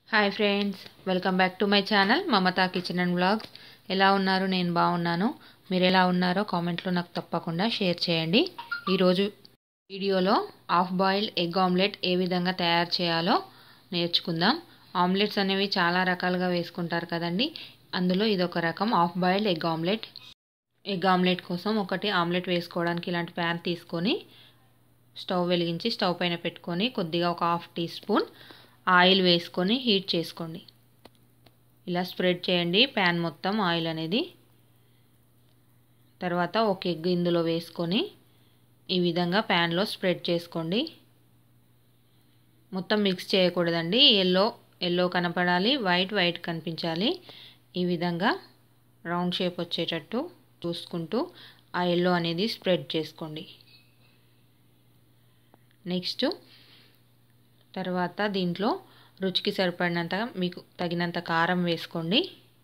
hi friends welcome back to my channel Mamata kitchen and blogs ఎలా ఉన్నారు నేను బాగున్నాను మీరు ఎలా ఉన్నారో కామెంట్లో నాకు తప్పకుండా షేర్ చేయండి ఈరోజు వీడియోలో హాఫ్ బాయిల్డ్ ఎగ్ ఆమ్లెట్ ఏ విధంగా తయారు చేయాలో నేర్చుకుందాం ఆమ్లెట్స్ అనేవి చాలా రకాలుగా వేసుకుంటారు కదండి అందులో ఇదొక రకం half boiled egg omelette egg omelette కోసం ఒకటి ఆమ్లెట్ వేసుకోవడానికి ఇలాంటి ప్యాన్ తీసుకొని స్టవ్ వెలిగించి స్టవ్ పైన పెట్టుకొని కొద్దిగా ఒక హాఫ్ టీ స్పూన్ ఆయిల్ వేసుకొని హీట్ చేసుకోండి ఇలా స్ప్రెడ్ చేయండి ప్యాన్ మొత్తం ఆయిల్ అనేది తర్వాత ఒక ఎగ్ ఇందులో వేసుకొని ఈ విధంగా ప్యాన్లో స్ప్రెడ్ చేసుకోండి మొత్తం మిక్స్ చేయకూడదండి ఎల్లో ఎల్లో కనపడాలి వైట్ వైట్ కనిపించాలి ఈ విధంగా రౌండ్ షేప్ వచ్చేటట్టు చూసుకుంటూ ఆ ఎల్లో అనేది స్ప్రెడ్ చేసుకోండి నెక్స్ట్ తర్వాత దీంట్లో రుచికి సరిపడినంత మీకు తగినంత కారం వేసుకోండి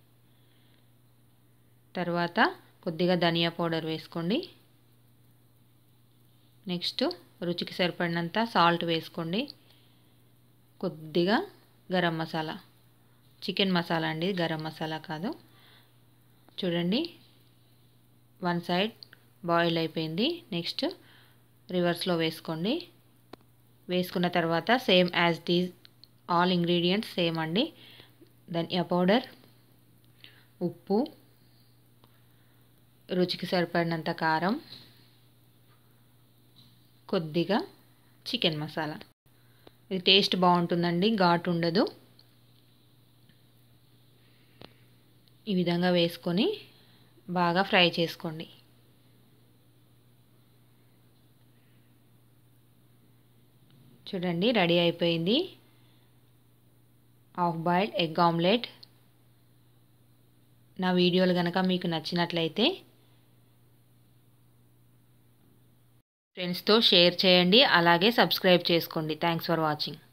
తర్వాత కొద్దిగా ధనియా పౌడర్ వేసుకోండి నెక్స్ట్ రుచికి సరిపడినంత సాల్ట్ వేసుకోండి కొద్దిగా గరం మసాలా చికెన్ మసాలా అండి గరం మసాలా కాదు చూడండి వన్ సైడ్ బాయిల్ అయిపోయింది నెక్స్ట్ రివర్స్లో వేసుకోండి వేసుకున్న తర్వాత same as these all ingredients same అండి ధనియా పౌడర్ ఉప్పు రుచికి సరిపడినంత కారం కొద్దిగా చికెన్ మసాలా ఇది టేస్ట్ బాగుంటుందండి ఘాటు ఉండదు ఈ విధంగా వేసుకొని బాగా ఫ్రై చేసుకోండి చూడండి రెడీ అయిపోయింది హాఫ్ బాయిల్డ్ ఎగ్ ఆమ్లెట్ నా వీడియోలు కనుక మీకు నచ్చినట్లయితే ఫ్రెండ్స్తో షేర్ చేయండి అలాగే సబ్స్క్రైబ్ చేసుకోండి థ్యాంక్స్ ఫర్ వాచింగ్